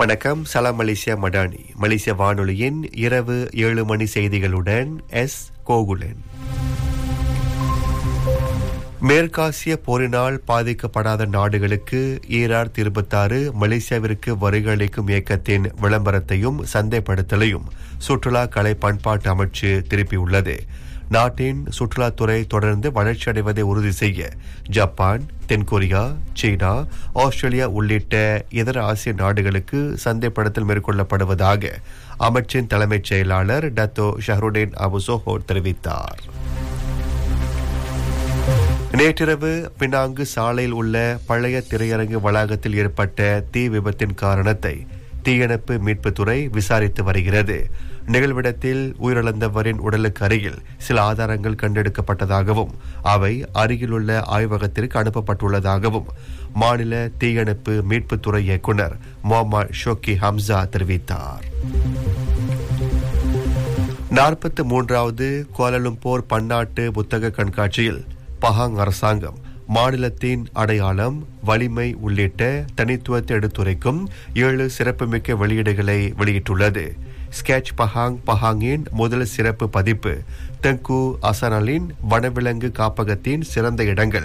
வணக்கம் சலாம் மலேசியா மடானி மலேசிய வானொலியின் இரவு ஏழு மணி செய்திகளுடன் எஸ் கோகுலன் மேற்காசிய போரினால் பாதிக்கப்படாத நாடுகளுக்கு ஈரார் இருபத்தாறு மலேசியாவிற்கு வருகை அளிக்கும் இயக்கத்தின் விளம்பரத்தையும் சந்தைப்படுத்தலையும் சுற்றுலா கலை பண்பாட்டு அமைச்சு திருப்பியுள்ளது நாட்டின் சுற்றுலாத்துறை தொடர்ந்து வளர்ச்சியடைவதை உறுதி செய்ய ஜப்பான் தென்கொரியா சீனா ஆஸ்திரேலியா உள்ளிட்ட இதர ஆசிய நாடுகளுக்கு சந்தைப்படுத்தல் மேற்கொள்ளப்படுவதாக அமைச்சின் தலைமைச் செயலாளர் டத்தோ ஷஹருடேன் அபுசோஹோ தெரிவித்தார் நேற்றிரவு பினாங்கு சாலையில் உள்ள பழைய திரையரங்கு வளாகத்தில் ஏற்பட்ட தீ விபத்தின் காரணத்தை தீயணைப்பு மீட்புத்துறை விசாரித்து வருகிறது நிகழ்விடத்தில் உயிரிழந்தவரின் உடலுக்கு அருகில் சில ஆதாரங்கள் கண்டெடுக்கப்பட்டதாகவும் அவை அருகிலுள்ள ஆய்வகத்திற்கு அனுப்பப்பட்டுள்ளதாகவும் மாநில தீயணைப்பு மீட்புத்துறை இயக்குநர் முகமது ஷோக்கி ஹம்சா தெரிவித்தார் நாற்பத்தி மூன்றாவது கோலலும்போர் பன்னாட்டு புத்தக கண்காட்சியில் பஹாங் அரசாங்கம் மாநிலத்தின் அடையாளம் வலிமை உள்ளிட்ட தனித்துவத்தை எடுத்துரைக்கும் ஏழு சிறப்புமிக்க வெளியீடுகளை வெளியிட்டுள்ளது ஸ்கெச் பஹாங் பஹாங்கின் முதல் சிறப்பு பதிப்பு தெங்கு அசனலின் வனவிலங்கு காப்பகத்தின் சிறந்த இடங்கள்